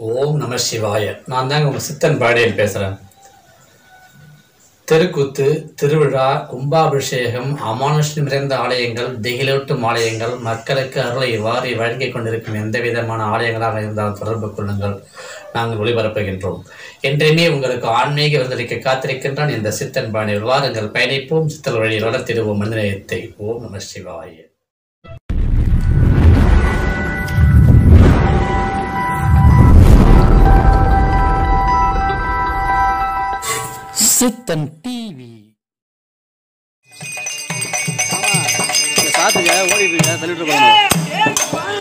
ஓம் நம சிவாய நான் தாங்க உங்கள் சித்தன் பாடியன் பேசுகிறேன் தெருக்கூத்து திருவிழா கும்பாபிஷேகம் அமானுஷ்யம் நிறைந்த ஆலயங்கள் திகிலூட்டும் ஆலயங்கள் மக்களுக்கு அருளை வாரி வழங்கிக் கொண்டிருக்கும் எந்த விதமான ஆலயங்களாக இருந்தாலும் தொடர்பு கொள்ளுங்கள் நாங்கள் ஒளிபரப்புகின்றோம் என்றையுமே உங்களுக்கு ஆன்மீக விருந்தளிக்க காத்திருக்கின்றான் இந்த சித்தன் பாணியில் வாருங்கள் பயணிப்போம் சித்தல் வழியில் வளர்த்திடுவோம் மனிதநேயத்தை ஓம் நம சிவாய சித்தன் டிவி இந்த காத்துங்க ஓடிட்டு இருக்க தள்ளிட்டு போகணும்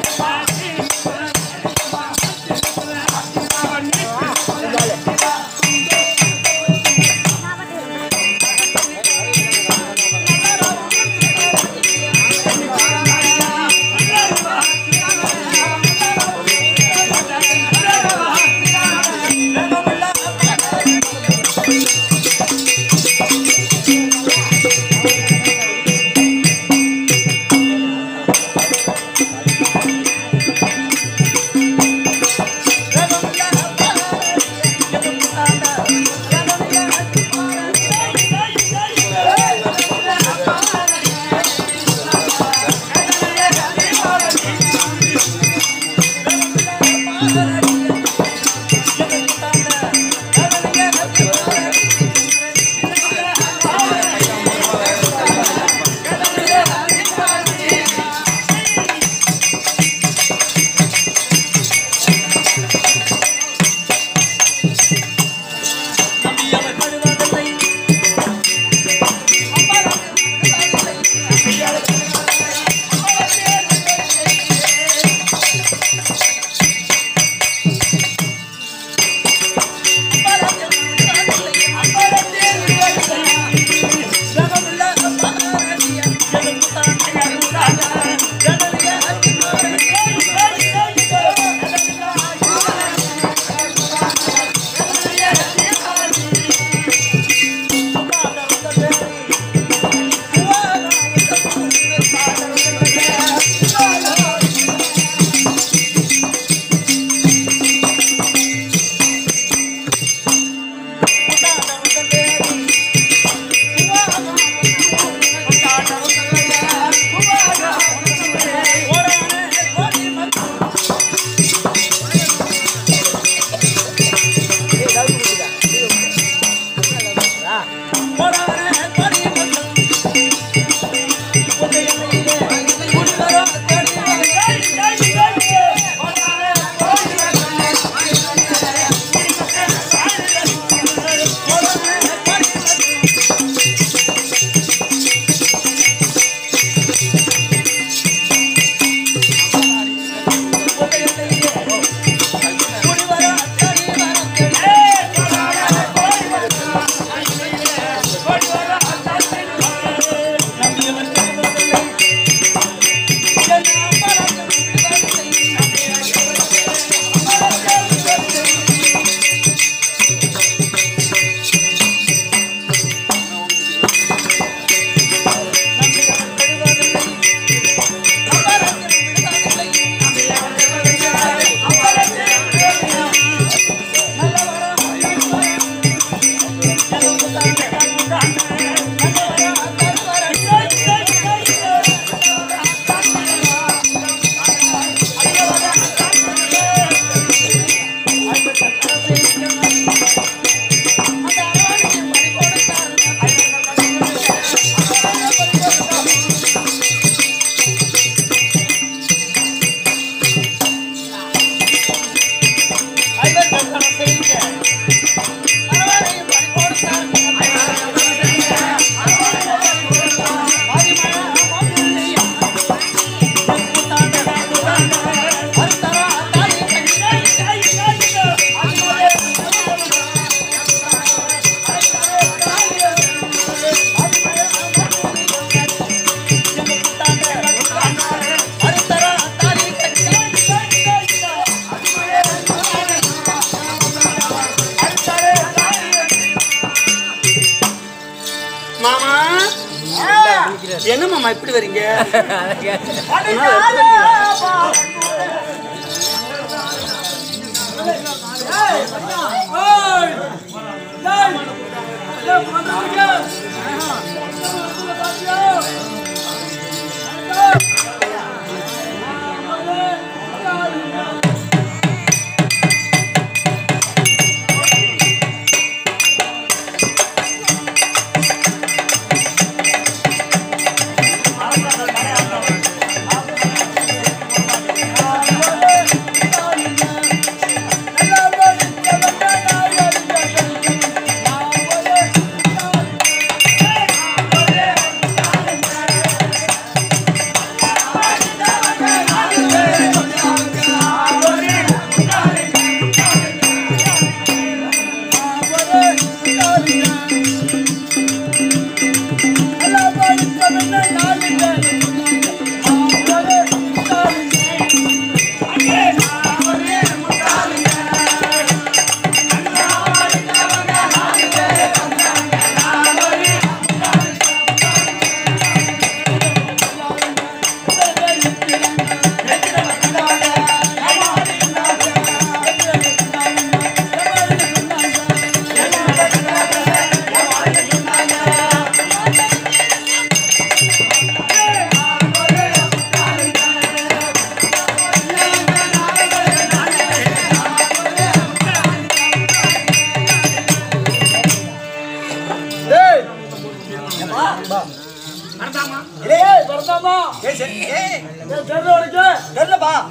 மாமா என்ன மாமா இப்படி வரீங்க தெரியலப்பா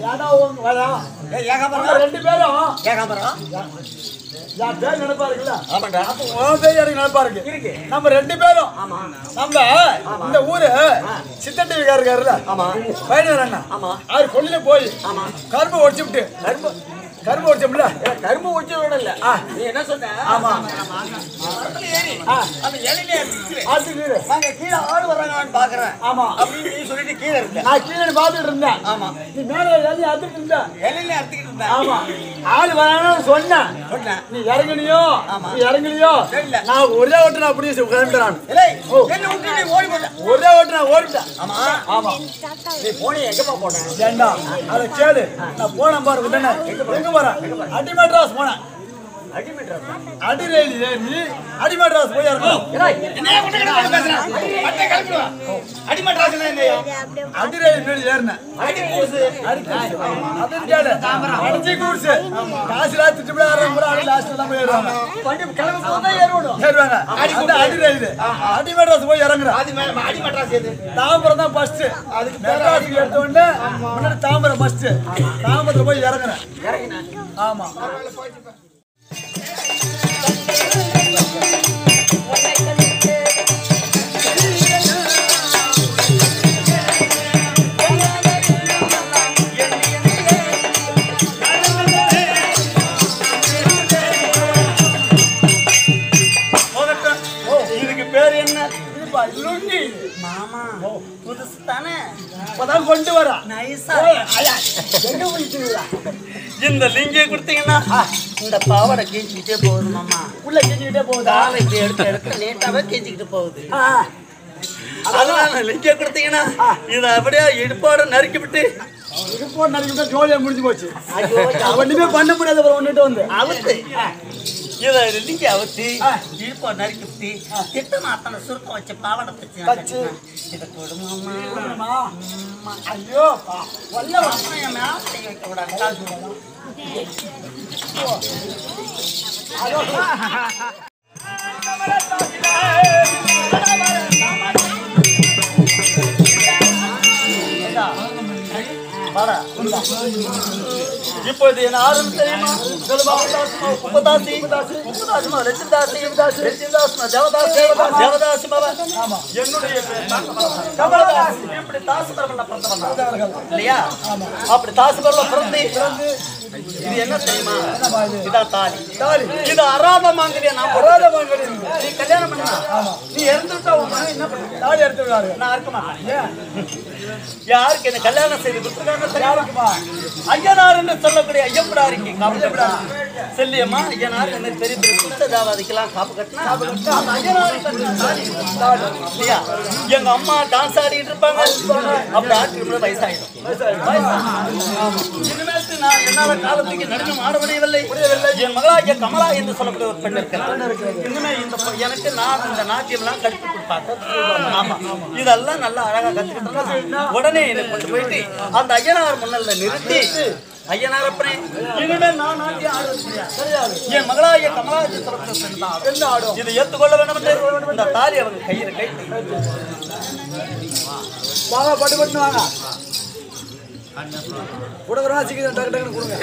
ரெண்டு பேரும் ஏகாம்பரம் என் பேர் நினைப்பா இருக்குல்ல ஆமாண்டா அப்ப உன் பேர் எனக்கு நினைப்பா இருக்கு இருக்கு. நம்ம ரெண்டு பேரும் ஆமா நம்ம இந்த ஊரு சித்தன் டிவிக்கார் இருக்காருல்ல ஆமா பயனர் அண்ணா ஆமா. அவர் கொல்லில போய் ஆமா. கரும்பு ஒடிச்சு விட்டு கரும்பு கரும்பு ஒடிச்சோம்ல ஏய், கரும்பு ஒடிச்சு விடல ஆ. நீ என்ன சொன்ன ஆமா. மரத்துல ஏறி ஆ. அந்த இலையிலே இருக்குது. ஆத்து நீரு நாங்க கீழே ஆடு வர்றாங்கன்னு பாக்குறேன் ஆமா அப்படின்னு நீ சொல்லிட்டு கீழே இருந்த நான் கீழே பார்த்துட்டு இருந்தேன் ஆமா நீ மேல எழுதி அத்துட்டு இருந்த இலையில அறுத்துக்கிட்டு இருந்த ஆமா ஆள் வரான்னு சொன்னேன் சொன்னேன் நீ இறங்குனியோ ஆமா. நீ இறங்குனியோ தெரியல. நான் ஒரே ஓட்டு நான் அப்படியே கிளம்பிட்டேன் நான் இல்லை ஓ. என்ன விட்டு நீ ஓடி போட்ட ஒரே ஓட்டு நான் ஓடிட்டேன் ஆமா ஆமா நீ போனே எங்கப்பா போன ஏண்டா அதை கேளு நான் போனேன் பாரு உடனே எங்க போறேன் அடி மெட்ராஸ் போனேன் அடி ரயில் ஏறி அடி மெட்ராஸ் போய் இறங்கணும் என்னைய கொண்டு கிடந்து பேசுறேன் அட்டை கிளம்பிடுவா அடிமட்ராசுனா என்னையா அடி ரயில் மேல ஏறினேன் அடி கூசு அடி கூசு. அப்படின்னு கேளு அடிச்சு கூடுச்சு காசுலாம் திட்டு ஆறாம் கூட அடி லாஸ்ட்ல தான் போய் ஏறுவாங்க வண்டி கிளம்பி போதா ஏறுவோம் ஏறுவாங்க அந்த அடி ரயில் அடி மெட்ராஸ் போய் இறங்குறேன் அது மேல அடிமட்ராஸ் எது தாம்பரம் தான் ஃபர்ஸ்ட் அதுக்கு மெட்ராஸுக்கு எடுத்த உடனே முன்னாடி தாம்பரம் ஃபர்ஸ்ட் தாம்பரத்துல போய் இறங்குறேன் இறங்கினேன் ஆமா போகட்டும் இதுக்கு பேர் என்ன இதுப்பா, லுங்கி மாமா புதுசு தானே இப்பதான் கொண்டு வரா நைஸா எங்க போயிட்டு இந்த லிங்கியை கொடுத்தீங்கன்னா இந்த பாவாடை கீஞ்சிக்கிட்டே போகுது மாமா உள்ள கிஞ்சிக்கிட்டே போகுதா தாவை இப்படி எடுத்து எடுத்து நீட்டாவே கீஞ்சிக்கிட்டு போகுது ஆ, அதனால லிங்கியை கொடுத்தீங்கன்னா இதை அப்படியே இடுப்போட நறுக்கி விட்டு இது போட்டு நடிக்கிட்டா ஜோலியா முடிஞ்சு போச்சு ஐயோ, ஒண்ணுமே பண்ண முடியாது அப்புறம் ஒண்ணுட்டு வந்து அவுத்து இதை லிங்கி அவுத்து ஆ. இடுப்போ நறுக்கி விட்டு திட்டமா அத்தனை சுருக்கம் வச்சு பாவாடை தச்சு தச்சு. இதை கொடுமாமா அம்மா, ஐயோ பா, வல்ல வா. அப்புறம் என் மேல கை வைக்க கூடாது கால் சுடுமா? வாடா, இந்தா. இப்போது என்ன ஆரம்பம் தெரியுமா சொல்லுமா உப்பதாசி உப்பதாசிமா லட்சுமிதாசி லட்சுமிதாசிமா தேவதாசி தேவதாசி மாவா என்னுடைய பேர் கமலதாசி இப்படி தாசி பரமல்ல பிறந்தவன் இல்லையா அப்படி தாசி பரம பிறந்து இது என்ன தெரியுமா இதான் தாலி தாலி இது அராத மாங்கலியா நான் வராத வாங்கடி. நீ கல்யாணம் பண்ணா நீ இறந்துட்டா உன் மகன் என்ன பண்ணுவ தாலி எடுத்து விடாரு நான் இருக்க மாட்டேன் யாருக்கு என்ன கல்யாணம் செய்து கொடுத்துருக்காங்க தெரியுமா யாருக்குமா ஐயனார் என்று சொல்லக்கூடிய ஐயப்படாரிக்கு காமிக்கப்படா செல்லியம்மா ஐயனார் இந்த மாதிரி பெரிய பெரிய சுத்த தேவாதிக்கெல்லாம் காப்பு கட்டினா அந்த ஐயனார் கட்டின தாலி இல்லையா? எங்க அம்மா டான்ஸ் ஆடிட்டு இருப்பாங்க அப்படி ஆடிட்டு இருக்கும்போது வயசாயிடும் வயசாயிடும். இனிமேட்டு நான் என்னால காலத்துக்கு நடனம் ஆட முடியவில்லை என் மகளாகிய கமலா என்று சொல்லக்கூடிய ஒரு பெண் இருக்கிறார் இனிமே இந்த பொ- எனக்கு நான் இந்த நாட்டியம்லாம் கற்றுக் கொடுப்பாங்க ஆமா இதெல்லாம் நல்லா அழகா கத்துக்கிட்டோம்னா உடனே என்னை கொண்டு போயிட்டு அந்த ஐயனார் முன்னல்ல நிறுத்தி ஐயனார் அப்பனே இனிமேல் நான் நாட்டியம் ஆடுவது கிடையாது. என் மகளாகிய கமலா என்று சொல்லக்கூடிய பெண் தான் பெண் ஆடும் இதை ஏற்றுக்கொள்ள வேண்டும் என்று இந்த தாலி அவங்க கையில் கைட்டு வாங்க பட்டு பட்டு வாங்க கொடுக்குறோம் சீக்கிரம் டக்கு டக்குன்னு கொடுங்க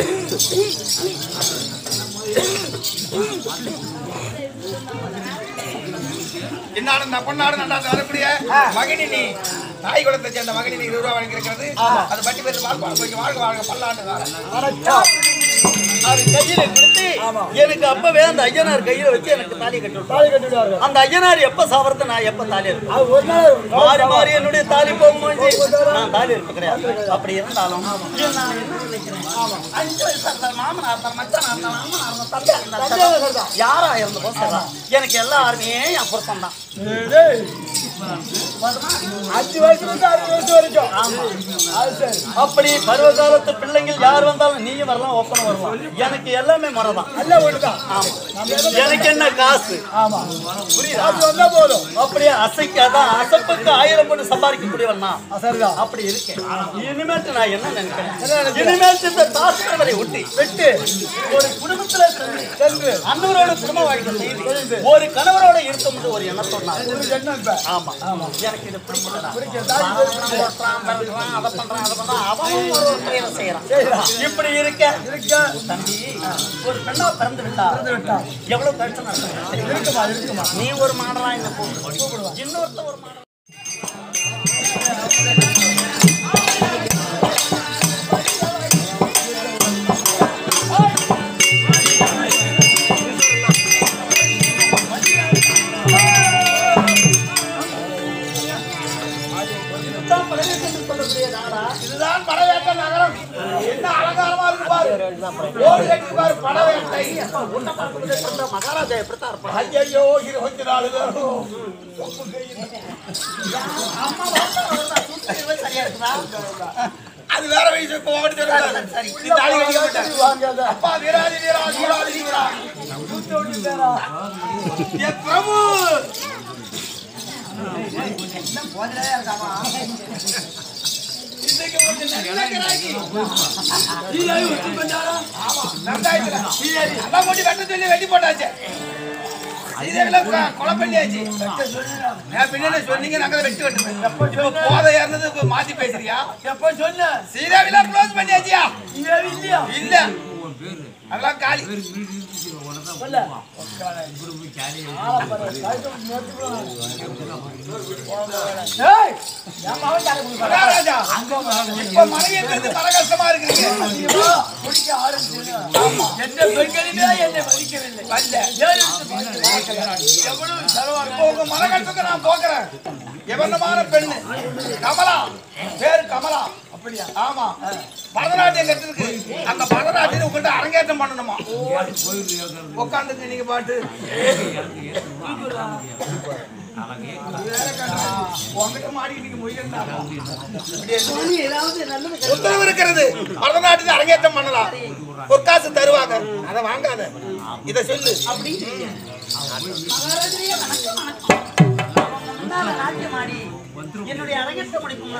இன்னாடு இந்த பொன்னாடு நண்டாந்து வரக்கூடிய மகிழி நீ தாய் குலத்தை சேர்ந்த மகிழி நீ இருபது ரூபா வழங்கியிருக்கிறது அது பட்டி பேர் வாழ்க்கை கொஞ்சம் வாழ்க வாழ்க பல்லாண்டு காலம். அது கையில கொடுத்து எனக்கு அப்பவே அந்த ஐயனார் கையில வச்சு எனக்கு தாலி கட்டி விட்டார். தாலி கட்டி விடுவாங்க அந்த ஐயனார் எப்ப சாவறது நான் எப்ப தாலி இருப்பேன் அது ஒரு நாள் மாறி மாறி என்னுடைய தாலி போகும்போது நான் தாலி இருக்க கிடையாது அப்படி இருந்தாலும் இது நான் என்ன நினைக்கிறேன் அஞ்சு வயசா இருந்தா மாமனார் இருந்தா மச்சானா இருந்தா மாமனார் இருந்தா தம்பியா இருந்தா யாரா இருந்த போது எனக்கு எல்லாருமே என் புருஷன் தான் டேய். அஞ்சு வயசுல இருந்து அறுபது வயசு வரைக்கும் அது சரி அப்படி பருவ காலத்து பிள்ளைங்கள் யார் வந்தாலும் நீயும் வரலாம் ஒப்பனை வரலாம் எனக்கு எல்லாமே மரதான் எல்லாம் ஒண்ணுதான் ஆமா எனக்கு என்ன காசு ஆமா புரியுதா அது வந்தா போதும் அப்படியே அசைக்கு அதான் அசப்புக்கு ஆயிரம் பொண்ணு சம்பாதிக்கக்கூடியவன் நான் ஆ, சரிதான் அப்படி இருக்கேன் இனிமேட்டு நான் என்ன நினைக்கிறேன் இனிமேட்டு இந்த தாசிரவரை ஒட்டி வெட்டு ஒரு குடும்பத்துல சென்று சென்று அன்னவரோட குடும்ப வாழ்க்கை செய்து ஒரு கணவரோட இருக்கும் ஒரு எண்ணம் சொன்னார் உங்களுக்கு என்ன இப்ப ஆமா ஆமா எனக்கு இது பிடிக்கலடா பிடிக்கல. தாலி ஓட்டுறான், மிரட்டுறான், அதை பண்றான், அதை பண்றான். அவன் ஒரு ஒரு செயலை செய்யறான். செய்யறான். இப்படி இருக்க இருக்க தம்பி ஒரு பெண்ணா பிறந்து விட்டா விட்டா. எவ்வளவு கஷ்டம் நடக்கும் இருக்குமா இருக்குமா நீ ஒரு மாடலா என்ன கூப்பிடுவான் இன்னொருத்த ஒரு மாடல் இதுதான் படவேட்டை நகரம் என்ன அலங்காரமா இருக்கு பாரு ஓடி கட்டி பாரு படவேட்டை மகாராஜா எப்படித்தான் இருப்பான் ஐயோ இருபத்தி நாலு பேரும் சரியா இருக்குதா அது வேற வயசு இப்போ ஓடி சொல்லுங்க சரி நீ தாலி கட்டிக்க மாட்டேன் அப்பா வீராதி வீரா சூராதி வீரா என் பிரபு இன்னைக்கு ஒரு நல்ல கிராக்கி. ஆமா, ரெண்டாயிரத்துல. அதான் கொண்டு வெட்ட சொல்லி வெட்டி போட்டாச்சு சீதையில கொ- கொலை பண்ணியாச்சு நான் பின்னாடி சொன்னீங்க நாங்க அதை வெட்டி வெட்டுவேன் இப்ப போதை இறந்தது இப்ப மாத்தி பேசுறியா எப்ப சொன்ன சீதாவில க்ளோஸ் பண்ணியாச்சியா இல்லையா இல்ல அதெல்லாம் காலி மகாராஜா இப்ப மனைவிங்கிறது பல கஷ்டமா இருக்கிறீங்க என்ன பெண்களிலே என்னை மதிக்கவில்லை வல்ல எவ்வளவு செலவா இப்போ உங்க மன கஷ்டத்தை நான் போக்குறேன் எவனமான பெண்ணு கமலா பேரு கமலா அப்படியா ஆமா பரதநாட்டியம் கத்துருக்கு அந்த பரதநாட்டியம் உங்கள்கிட்ட அரங்கேற்றம் பண்ணணுமா உட்காந்துக்கு நீங்க பாட்டு உங்ககிட்ட மாடி நீங்க முயல் உத்தரவு இருக்கிறது பரதநாட்டியம் அரங்கேற்றம் பண்ணலாம் ஒரு காசு தருவாங்க அதை வாங்காத இத சொல்லு என்னுடைய அரங்கேற்ற முடிக்கும்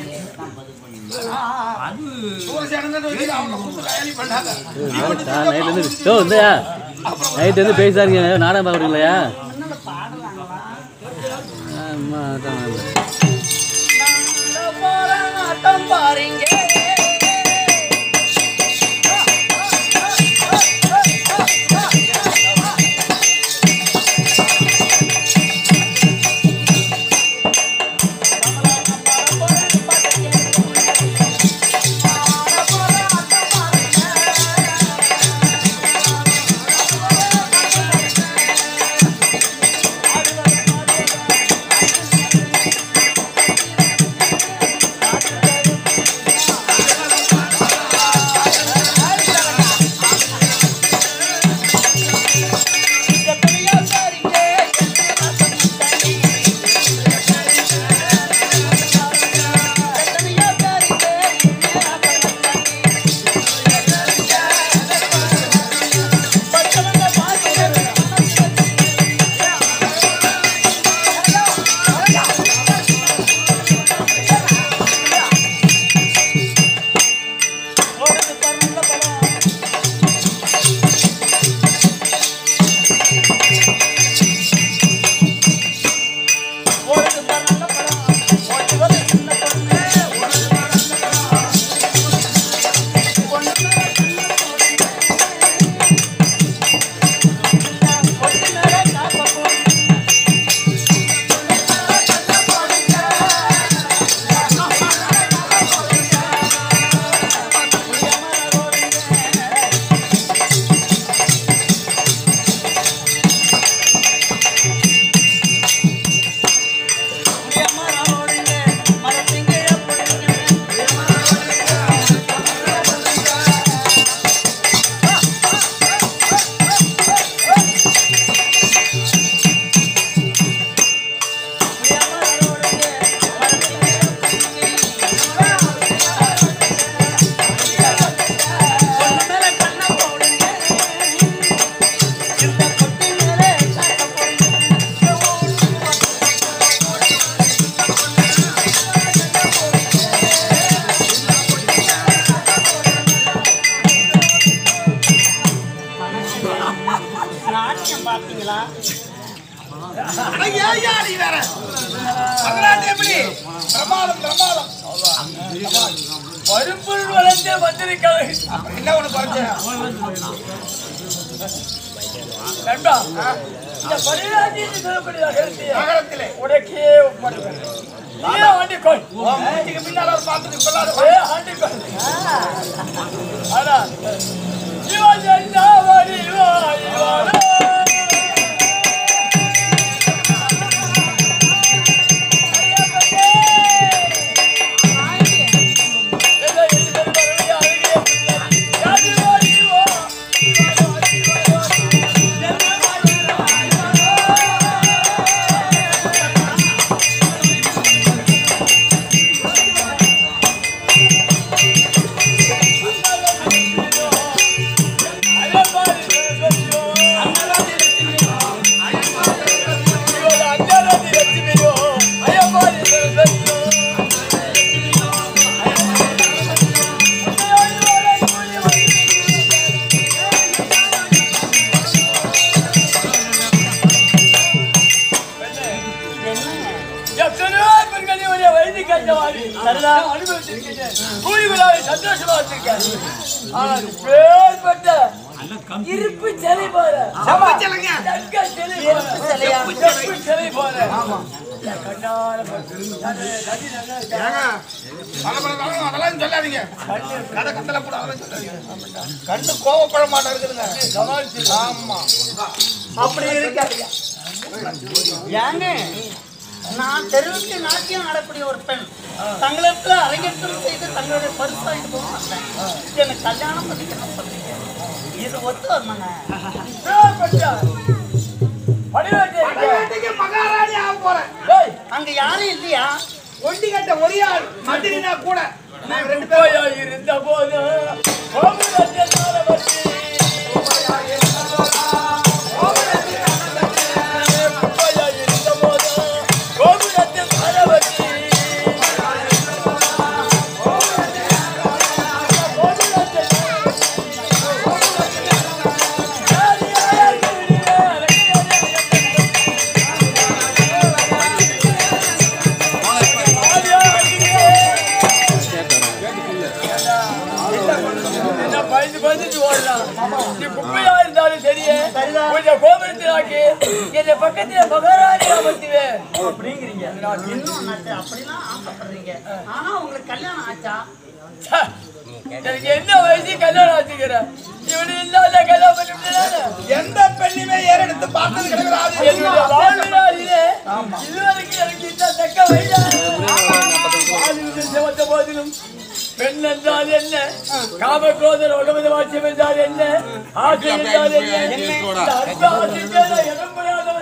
சூரசேனன் சொல்லி அவங்க கூப்பிட்டு கல்யாணி பண்ணாங்க நைட்லேருந்து ஓ இந்த நைட்டு வந்து பேசாருங்க நாடகம் பார்க்குறீங்களா ஆமா அதான் ஆட்டம் பாருங்க ஆ நாட்டியம் பார்த்தீங்களா அட ஏய்யா நீ வேற பரதநாட்டியம் எப்படி பிரமாதம் பிரமாதம் பருப்புள் வளர்ந்தே வந்திருக்கிறது அப்புறம் என்ன ஒண்ணு குறைச்ச நண்பா இந்த பரிராஜ்யத்தை சொல்லப்படுதா கருத்து நகரத்திலே உனக்கே ஒப்படைக்கிறேன். நீயே ஆண்டிக்கொள் உன் மூஞ்சிக்கு பின்னால ஒரு பார்த்துட்டு கொள்ளாத ஏ ஆண்டிக்கொள் ஆனா இவன் என்ன வடிவா இவனோ? ஐயப்பனே! எதை எதிர்பார்த்து வருவதே அழகிய பிள்ளை. யாரு வடிவோ? சந்தோஷமா வச்சிருக்கேன் ஆனால் பேர்பட்ட இருப்பு சிலை போற செப்பச்சலங்க தங்க சிலை போற செப்பு சிலை போற கண்ணால ஏங்க பல பல பல அதெல்லாம் சொல்லாதீங்க கதை கத்தல கூட அதெல்லாம் சொல்லாதீங்க கண்ணு கோவப்பட மாட்டேன் இருக்குதுங்க ஆமா அப்படி இருக்காது ஏங்க நான் தெருவுக்கு நாட்டியம் ஆடக்கூடிய ஒரு பெண் தங்களுக்கு அரங்கேற்றம் செய்து தங்களுடைய பரிசு வாங்கிட்டு போக மாட்டேன் எனக்கு கல்யாணம் பண்ணிக்கணும் சொல்றீங்க இது ஒத்து வரணுங்க பழைய மகாராணி ஆக போறேன் அங்க யாரும் இல்லையா ஒண்டி கட்ட ஒரே ஆள் மந்திரினா கூட நாங்க ரெண்டு பேரும் இருந்த போது கோபுரத்தின் நாளவர்த்தி. குப்பையா இருந்த போது கோபுரத்தின் நாளவர்த்தி. என்ன பயந்து பயந்துட்டு ஓடலாம். நீ குப்பையா இருந்தாலும் சரியே கொஞ்சம் கோபுரத்தில் ஆக்கி என்னை பக்கத்துல மகாராணி அமர்த்துவேன் அப்படிங்கிறீங்க இன்னும் நட்டு அப்படிலாம் ஆசைப்படுறீங்க ஆனா உங்களுக்கு கல்யாணம் ஆச்சா ச்சே, எனக்கு என்ன வயசு கல்யாணம் ஆச்சுக்கிறேன் இவனு இல்லாத கல்யாணம் பண்ணிவிட்டானே எந்த பெண்ணுமே ஏறெடுத்து பார்த்தது கிடையாது என்னுடைய வாழ்நாளிலே இதுவரைக்கும் எனக்கு இந்த தக்க வயதான போதிலும் பெண் என்றால் என்ன காமக்ரோதர் உடம்பு வாட்சியம் என்றால் என்ன ஆசை என்றால் என்ன இந்த அற்ப ஆசைக்கான இடம் பெறாதவன்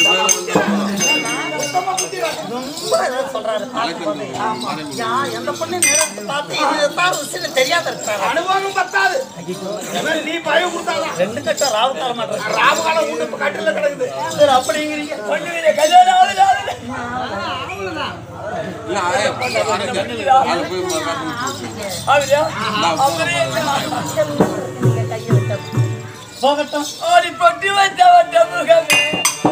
ரொம்ப ஏதோ சொல்றாரு பார்த்து போது. ஆமா. யா, எந்த பொண்ணு நேரத்தை பார்த்து இது தான் ருசின்னு தெரியாத இருக்கிறாரு அனுபவம் பத்தாது ஏன்னா நீ பயம் கொடுத்தாதான் ரெண்டு கட்டம் ராவு தர மாட்டேன் ராவு காலம் உண்டு இப்ப கட்டில கிடக்குது சரி அப்படிங்கிறீங்க பொண்ணுவிட கல்யாணம் ஆகுது ஆகுது அப்படியா அப்படியே போகட்டும் ஆடி பட்டி வச்ச வச்ச முகமே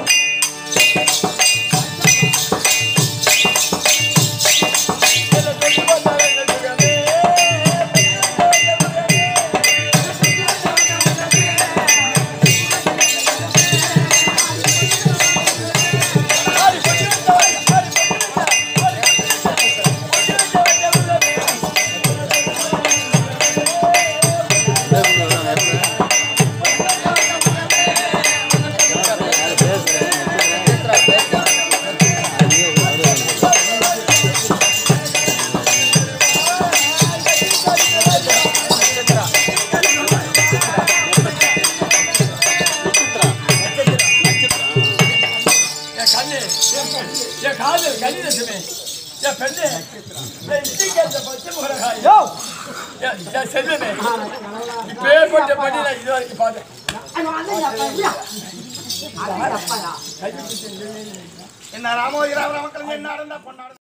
என் கண்ணு என் காது கலிதமே என் பெண்ணு என் இன்றைக்கு அந்த பச்சை முகரகாய் என் என் செல்வமே இப்பேற்பட்ட பண்ணி நான் இது வரைக்கும் பார்த்தேன் என்ன ராமோஜி ராம மக்கள் என்ன நடந்தா பொண்ணாடு